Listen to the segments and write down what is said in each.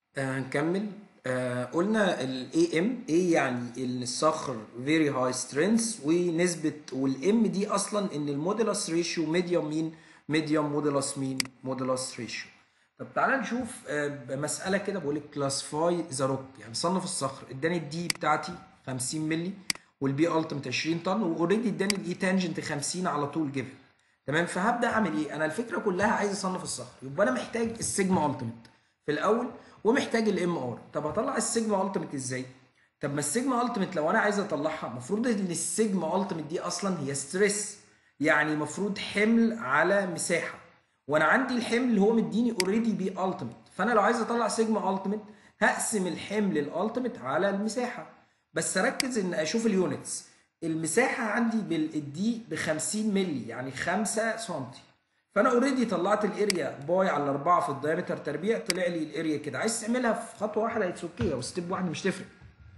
آه هنكمل آه قلنا ال AM A يعني ان الصخر very high strength ونسبة والام دي اصلا ان المودولس ريشيو ميديوم مين ميديوم مودولس مين مودولس ريشيو طب تعالى نشوف آه مسألة كده بقول لك كلاسيفاي ذا روك يعني صنف الصخر اداني الدي بتاعتي 50 مللي والبي التيمت 20 طن واوريدي اداني الاي تانجنت 50 على طول جيفن تمام فهبدا اعمل ايه انا الفكره كلها عايز اصنف الصخر يبقى انا محتاج السيجما التيمت في الاول ومحتاج الام ار طب هطلع السيجما التيمت ازاي طب ما السيجما التيمت لو انا عايز اطلعها المفروض ان السيجما التيمت دي اصلا هي ستريس يعني المفروض حمل على مساحه وانا عندي الحمل اللي هو مديني اوريدي بي التيمت فانا لو عايز اطلع سيجما التيمت هقسم الحمل الالتيمت على المساحه بس ركز ان اشوف اليونتس المساحه عندي بالدي ب 50 مللي يعني 5 سم فانا اوريدي طلعت الاريا باي على 4 في الدايمتر تربيع طلع لي الاريا كده عايز تعملها في خطوه واحده اتس اوكي او ستيب واحد مش تفرق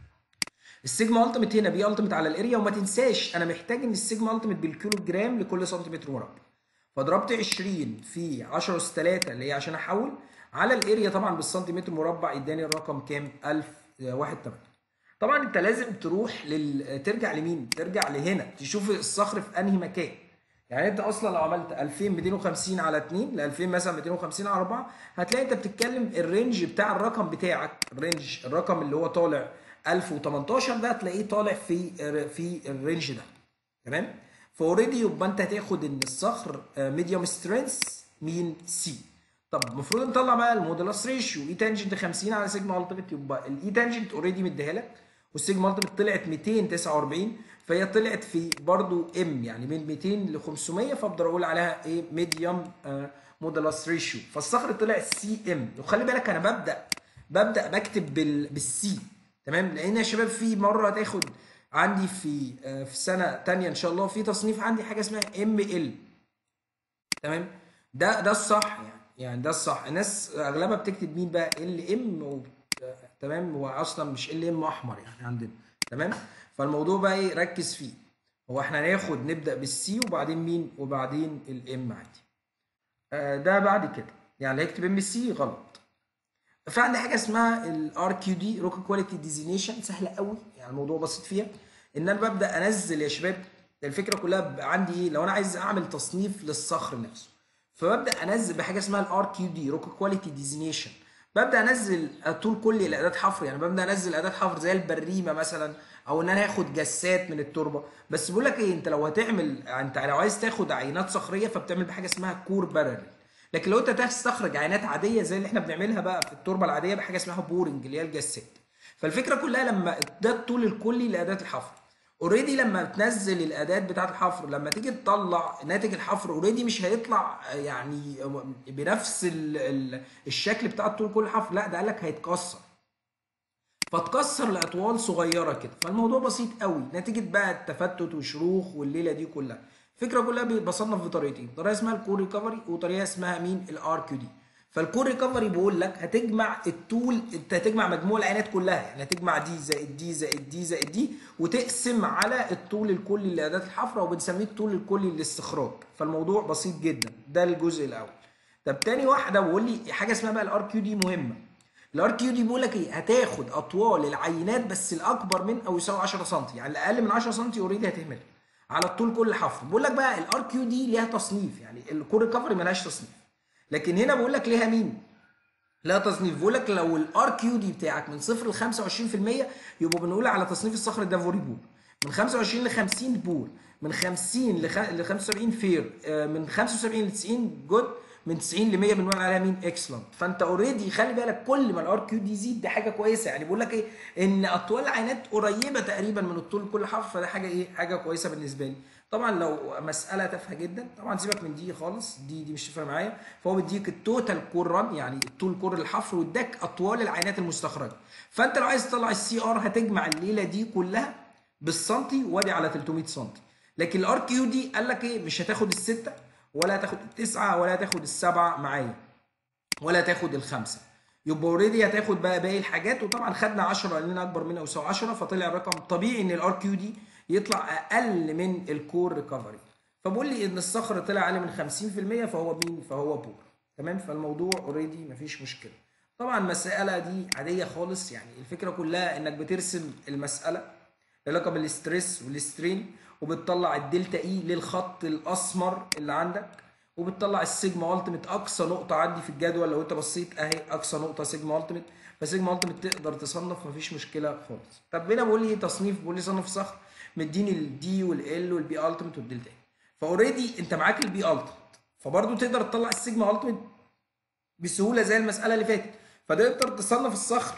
السيجما التيمت هنا بي التيمت على الاريا وما تنساش انا محتاج ان السيجما التيمت بالكيلو جرام لكل سنتيمتر مربع فضربت 20 في 10 اس 3 اللي هي عشان احول على الاريا طبعا بالسنتيمتر مربع اداني الرقم كام 1000 1 8 طبعا انت لازم تروح لل... ترجع لمين ترجع لهنا تشوف الصخر في انهي مكان يعني انت اصلا لو عملت 2250 على 2 ل 2000 مثلا 250 على 4 هتلاقي انت بتتكلم الرينج بتاع الرقم بتاعك الرينج الرقم اللي هو طالع 1018 ده هتلاقيه طالع في في الرينج ده تمام فاوريدي يبقى انت هتاخد ان الصخر ميديوم سترينث مين سي طب المفروض نطلع بقى المودولس ريشيو اي تانجنت 50 على سيجما التيمت يبقى الاي تانجنت اوريدي مديها لك والسيجما التيمت طلعت 249 فهي طلعت في برضو ام يعني من 200 ل 500 فاقدر اقول عليها ايه ميديوم مودولس ريشيو فالصخر طلع سي ام وخلي بالك انا ببدا ببدا بكتب بال بالسي تمام لان يا شباب في مره هتاخد عندي في في سنه ثانيه ان شاء الله في تصنيف عندي حاجه اسمها ام ال تمام ده ده الصح يعني يعني ده الصح الناس اغلبها بتكتب مين بقى ال ام و... تمام هو اصلا مش ال ام احمر يعني عندنا تمام فالموضوع بقى ايه ركز فيه هو احنا هناخد نبدا بالسي وبعدين مين وبعدين الام عادي آه ده بعد كده يعني اللي هيكتب ام سي غلط فعندي حاجه اسمها الار كيو دي روك كواليتي ديزينيشن سهله قوي يعني الموضوع بسيط فيها ان انا ببدا انزل يا شباب الفكره كلها عندي ايه لو انا عايز اعمل تصنيف للصخر نفسه فببدا انزل بحاجه اسمها الار كيو دي روك كواليتي ديزينيشن ببدا انزل طول كلي لاداه حفر يعني ببدا انزل اداه حفر زي البريمه مثلا او ان انا هاخد جسات من التربه بس بقول لك ايه انت لو هتعمل انت لو عايز تاخد عينات صخريه فبتعمل بحاجه اسمها كور بارل لكن لو انت تستخرج عينات عاديه زي اللي احنا بنعملها بقى في التربه العاديه بحاجه اسمها بورنج اللي هي الجسات فالفكره كلها لما ده الطول الكلي لاداه الحفر اوريدي لما بتنزل الاداه بتاعه الحفر لما تيجي تطلع ناتج الحفر اوريدي مش هيطلع يعني بنفس ال ال الشكل بتاع طول كل حفر لا ده قال لك هيتكسر فتكسر لاطوال صغيره كده فالموضوع بسيط قوي نتيجه بقى التفتت وشروخ والليله دي كلها الفكره كلها بصنف بطريقتين طريقه اسمها الكور ريكفري وطريقه اسمها مين الار كيو دي فالكور ريكفري بيقول لك هتجمع الطول انت هتجمع مجموع العينات كلها يعني هتجمع دي زائد دي زائد دي زائد دي وتقسم على الطول الكلي لاداه الحفره وبنسميه الطول الكلي للاستخراج فالموضوع بسيط جدا ده الجزء الاول طب تاني واحده بيقول لي حاجه اسمها بقى الار كيو دي مهمه الار كيو دي بيقول لك ايه هتاخد اطوال العينات بس الاكبر من او يساوي 10 سم يعني الاقل من 10 سم اوريدي هتهمل على الطول كل حفر بقول لك بقى الار كيو دي ليها تصنيف يعني الكور ريكفري ملهاش تصنيف لكن هنا بقول لك ليها مين لا تصنيف بقول لك لو الار كيو دي بتاعك من 0 ل 25% يبقى بنقول على تصنيف الصخر ده فوري بور من 25 ل 50 بور من 50 ل 75 فير من 75 ل 90 جود من 90 ل 100 بنقول عليها مين اكسلنت فانت اوريدي خلي بالك كل ما الار كيو دي يزيد دي حاجه كويسه يعني بقول لك ايه ان اطوال العينات قريبه تقريبا من الطول كل حرف فده حاجه ايه حاجه كويسه بالنسبه لي طبعا لو مساله تافهه جدا طبعا سيبك من دي خالص دي دي مش تفرق معايا فهو بيديك التوتال كور ران يعني الطول كور الحفر واداك اطوال العينات المستخرجه فانت لو عايز تطلع السي ار هتجمع الليله دي كلها بالسنتي وادي على 300 سنتي لكن الار كيو دي قال لك ايه مش هتاخد السته ولا هتاخد التسعه ولا هتاخد السبعه معايا ولا هتاخد الخمسه يبقى اوريدي هتاخد بقى باقي الحاجات وطبعا خدنا 10 لاننا اكبر منها يساوي 10 فطلع الرقم طبيعي ان الار كيو دي يطلع اقل من الكور ريكفري فبقول لي ان الصخر طلع اقل من 50% فهو مين فهو بور تمام فالموضوع اوريدي مفيش مشكله طبعا المساله دي عاديه خالص يعني الفكره كلها انك بترسم المساله علاقه بالاستريس والسترين وبتطلع الدلتا اي للخط الاسمر اللي عندك وبتطلع السيجما التيميت اقصى نقطه عندي في الجدول لو انت بصيت اهي اقصى نقطه سيجما التيميت فسيجما التيميت تقدر تصنف مفيش مشكله خالص طب هنا بقول لي تصنيف بقول لي صنف صخر مديني الدي والال والبي التيميت والدلتا اي فاوريدي انت معاك البي التيميت فبرضه تقدر تطلع السيجما التيميت بسهوله زي المساله اللي فاتت فتقدر تصنف الصخر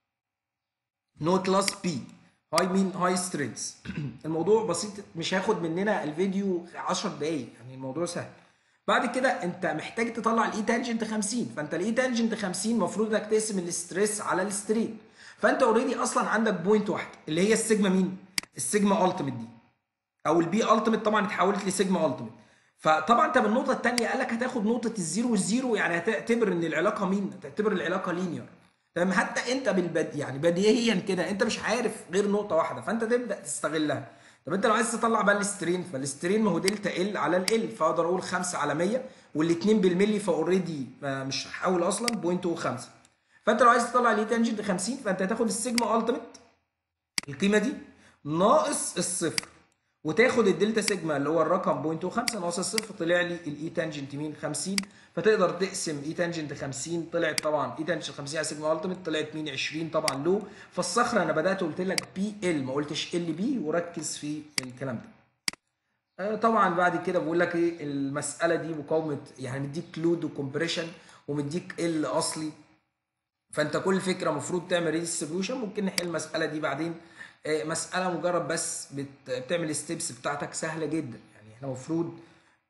نو كلاس بي هاي مين هاي سترينث الموضوع بسيط مش هياخد مننا الفيديو 10 دقايق يعني الموضوع سهل بعد كده انت محتاج تطلع الاي تانجنت 50 فانت الاي تانجنت 50 المفروض انك تقسم الاستريس على السترين فانت اوريدي اصلا عندك بوينت واحده اللي هي السيجما مين السيجما التيميت دي او البي التيميت طبعا اتحولت لسيجما التيميت فطبعا انت بالنقطه الثانيه قال لك هتاخد نقطه الزيرو والزيرو يعني هتعتبر ان العلاقه مين هتعتبر العلاقه لينير تمام حتى انت بالبد يعني بديهيا كده انت مش عارف غير نقطه واحده فانت تبدا تستغلها طب انت لو عايز تطلع بقى الاسترين فالاسترين ما هو دلتا ال على ال فاقدر اقول 5 على 100 والاثنين بالملي فاوريدي مش هحاول اصلا بوينت 5 فانت لو عايز تطلع ليه تانجنت 50 فانت هتاخد السيجما التيميت القيمه دي ناقص الصفر وتاخد الدلتا سيجما اللي هو الرقم 0.5 ناقص الصفر طلع لي الاي تانجنت مين 50 فتقدر تقسم اي تانجنت 50 طلعت طبعا اي تانجنت 50 على سيجما التيميت طلعت مين 20 طبعا لو فالصخره انا بدات قلت لك بي ال ما قلتش ال بي وركز في الكلام ده. آه طبعا بعد كده بقول لك ايه المساله دي مقاومه يعني مديك لود وكمبريشن ومديك ال اصلي فانت كل فكره المفروض تعمل ريديستريبيوشن ممكن نحل المساله دي بعدين مساله مجرد بس بتعمل الستبس بتاعتك سهله جدا يعني احنا المفروض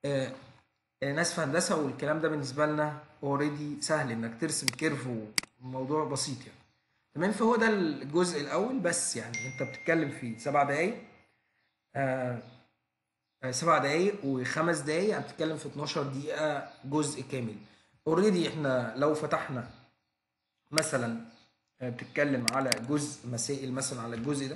ناس في هندسه والكلام ده بالنسبه لنا اوريدي سهل انك ترسم كيرف وموضوع بسيط يعني تمام فهو ده الجزء الاول بس يعني انت بتتكلم في سبع دقايق آه سبع دقايق وخمس دقايق يعني بتتكلم في 12 دقيقه جزء كامل اوريدي احنا لو فتحنا مثلا بتتكلم على جزء مسائل مثلا على الجزء ده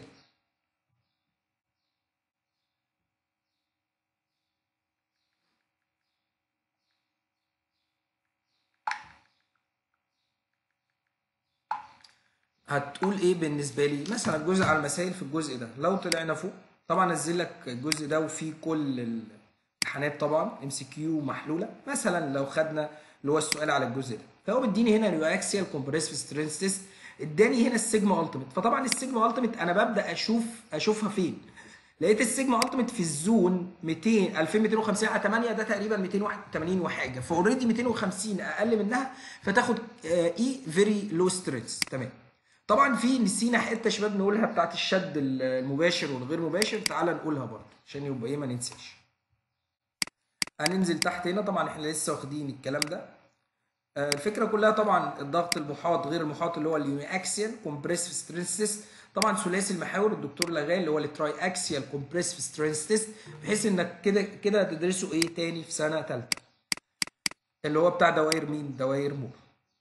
هتقول ايه بالنسبه لي مثلا الجزء على المسائل في الجزء ده لو طلعنا فوق طبعا نزل لك الجزء ده وفيه كل الامتحانات طبعا ام سي كيو محلوله مثلا لو خدنا اللي هو السؤال على الجزء ده فهو مديني هنا رياكسيال كومبريسيف سترينث تيست اداني هنا السيجما التيميت فطبعا السيجما التيميت انا ببدا اشوف اشوفها فين لقيت السيجما التيميت في الزون 200 2250 على 8 ده تقريبا 281 وحاجه فاوريدي 250 اقل منها فتاخد اي فيري لو ستريس تمام طبعا في نسينا حته شباب نقولها بتاعت الشد المباشر والغير مباشر تعال نقولها برضه عشان يبقى ايه ما ننساش هننزل تحت هنا طبعا احنا لسه واخدين الكلام ده الفكره كلها طبعا الضغط المحاط غير المحاط اللي هو اليوني اكسيال كومبريسيف سترينث تيست طبعا ثلاثي المحاور الدكتور لغاي اللي هو التراي اكسيال كومبريسيف سترينث تيست بحيث انك كده كده هتدرسه ايه تاني في سنه ثالثه اللي هو بتاع دوائر مين دوائر مور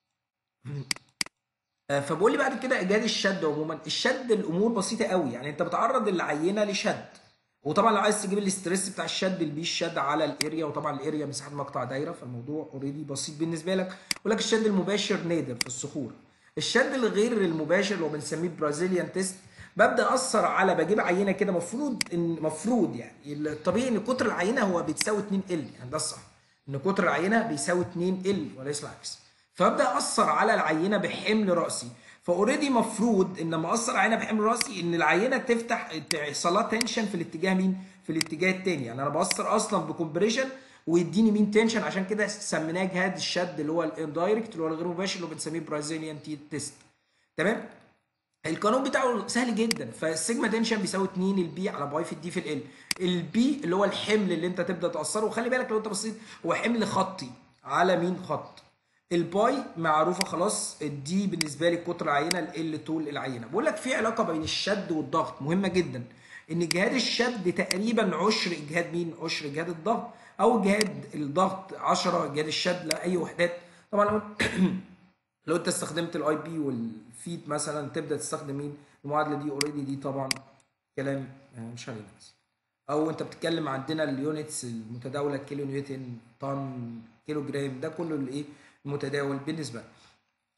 فبقول لي بعد كده ايجاد الشد عموما الشد الامور بسيطه قوي يعني انت بتعرض العينه لشد وطبعا لو عايز تجيب الاستريس بتاع الشد البي الشد على الاريا وطبعا الاريا مساحه مقطع دايره فالموضوع اوريدي بسيط بالنسبه لك يقول لك الشد المباشر نادر في الصخور الشد الغير المباشر اللي هو بنسميه برازيليان تيست ببدا اثر على بجيب عينه كده مفروض ان مفروض يعني الطبيعي ان قطر العينه هو بتساوي 2 ال يعني ده الصح ان قطر العينه بيساوي 2 ال وليس العكس فابدا اثر على العينه بحمل راسي فاوريدي مفروض ان لما اثر عينه بحمل راسي ان العينه تفتح يحصل لها تنشن في الاتجاه مين؟ في الاتجاه الثاني يعني انا باثر اصلا بكمبريشن ويديني مين تنشن عشان كده سميناه جهاد الشد اللي هو الاندايركت اللي هو الغير مباشر اللي هو بنسميه برازيليان تي تيست تمام؟ القانون بتاعه سهل جدا فالسيجما تنشن بيساوي 2 البي على باي في الدي في ال البي اللي هو الحمل اللي انت تبدا تاثره وخلي بالك لو انت بصيت هو حمل خطي على مين خط الباي معروفه خلاص الدي بالنسبه لي قطر العينه ال طول العينه بقول لك في علاقه بين الشد والضغط مهمه جدا ان جهاد الشد تقريبا عشر اجهاد مين عشر اجهاد الضغط او جهاد الضغط 10 جهاد الشد لاي وحدات طبعا لو لو انت استخدمت الاي بي والفيت مثلا تبدا تستخدم مين المعادله دي اوريدي دي طبعا كلام مش علينا بس او انت بتتكلم عندنا اليونتس المتداوله كيلو نيوتن طن كيلو جرام ده كله الايه متداول بالنسبه لك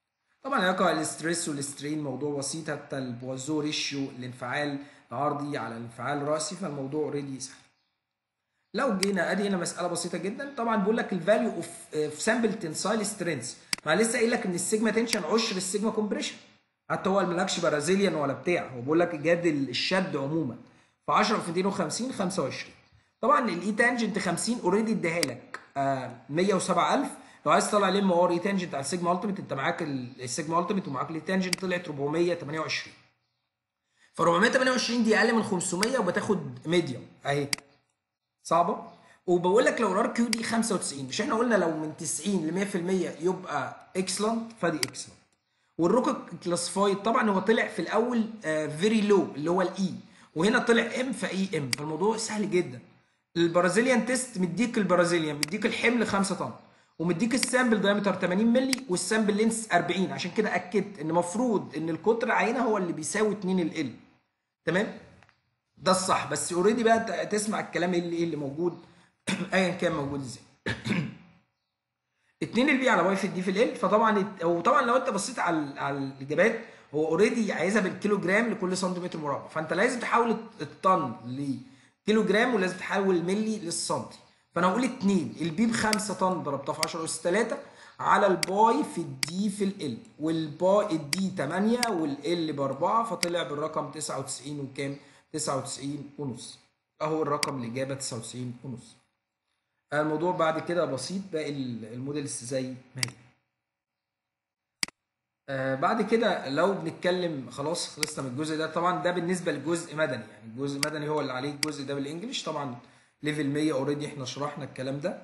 طبعا علاقه الاستريس والسترين موضوع بسيط حتى البوازو ريشيو الانفعال العرضي على الانفعال الراسي فالموضوع اوريدي سهل لو جينا ادي هنا مساله بسيطه جدا طبعا بيقول لك الفاليو اوف سامبل تنسايل سترينث ما لسه قايل لك ان السيجما تنشن عشر السيجما كومبريشن حتى هو مالكش برازيليان ولا بتاع هو بيقول لك جاد الشد عموما ف 10 في 250 25 طبعا الاي تانجنت 50 اوريدي اداها لك آه 107000 لو عايز تطلع ليه ار اي تانجنت على السيجما التيميت انت معاك السيجما التيميت ومعاك الاي تانجنت طلعت 428 ف 428 دي اقل من 500 وبتاخد ميديوم اهي صعبه وبقول لك لو الار كيو دي 95 مش احنا قلنا لو من 90 ل 100% يبقى اكسلنت فدي اكسلنت والروك كلاسيفايد طبعا هو طلع في الاول فيري uh, لو اللي هو الاي وهنا طلع ام فاي ام فالموضوع سهل جدا البرازيليان تيست مديك البرازيليان مديك الحمل 5 طن ومديك السامبل دايمتر 80 مللي والسامبل لينس 40 عشان كده اكدت ان المفروض ان القطر عينه هو اللي بيساوي 2 ال تمام ده الصح بس اوريدي بقى تسمع الكلام اللي ايه اللي موجود ايا كان موجود ازاي 2 البي على واي في الدي في ال فطبعا وطبعا لو انت بصيت على على الاجابات هو اوريدي عايزها بالكيلو جرام لكل سنتيمتر مربع فانت لازم تحول الطن لكيلو جرام ولازم تحول الملي للسنتي فانا هقول 2 البي ب 5 طن ضربتها في 10 اس 3 على الباي في الدي في ال والباي الدي 8 والال ب 4 فطلع بالرقم 99 وكام 99 ونص اهو الرقم الاجابه 99 ونص الموضوع بعد كده بسيط باقي الموديلز زي ما هي آه بعد كده لو بنتكلم خلاص خلصنا من الجزء ده طبعا ده بالنسبه لجزء مدني يعني الجزء المدني هو اللي عليه الجزء ده بالانجلش طبعا ليفل 100 اوريدي احنا شرحنا الكلام ده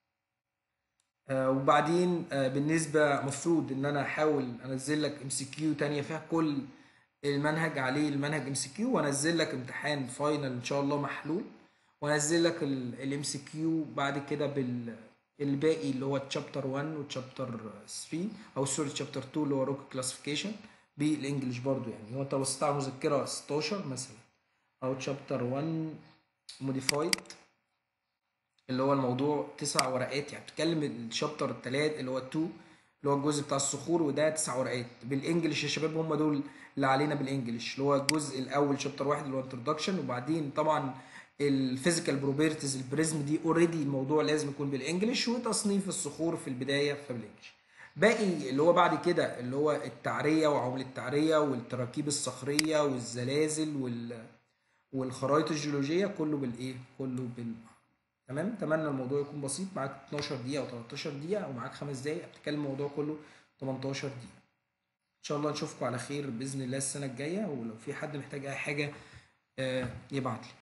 آه وبعدين آه بالنسبه مفروض ان انا احاول انزل لك ام سي كيو ثانيه فيها كل المنهج عليه المنهج ام سي كيو وانزل لك امتحان فاينل ان شاء الله محلول وانزل لك الام سي كيو بعد كده بال الباقي اللي هو تشابتر 1 وتشابتر 3 او سوري تشابتر 2 اللي هو روك كلاسيفيكيشن بالانجلش برضو يعني هو انت بصيت على مذكره 16 مثلا او تشابتر 1 موديفايد اللي هو الموضوع تسع ورقات يعني بتتكلم الشابتر الثلاث اللي هو 2 اللي هو الجزء بتاع الصخور وده تسع ورقات بالانجلش يا شباب هم دول اللي علينا بالانجلش اللي هو الجزء الاول شابتر واحد اللي هو انتروداكشن وبعدين طبعا الفيزيكال بروبرتيز البريزم دي اوريدي الموضوع لازم يكون بالانجلش وتصنيف الصخور في البدايه فبالانجلش باقي اللي هو بعد كده اللي هو التعريه وعمل التعريه والتراكيب الصخريه والزلازل وال والخرائط الجيولوجيه كله بالايه كله بال تمام اتمنى الموضوع يكون بسيط معاك 12 دقيقه او 13 دقيقه او معاك 5 دقايق بتتكلم الموضوع كله 18 دقيقه ان شاء الله نشوفكم على خير باذن الله السنه الجايه ولو في حد محتاج اي حاجه يبعت لي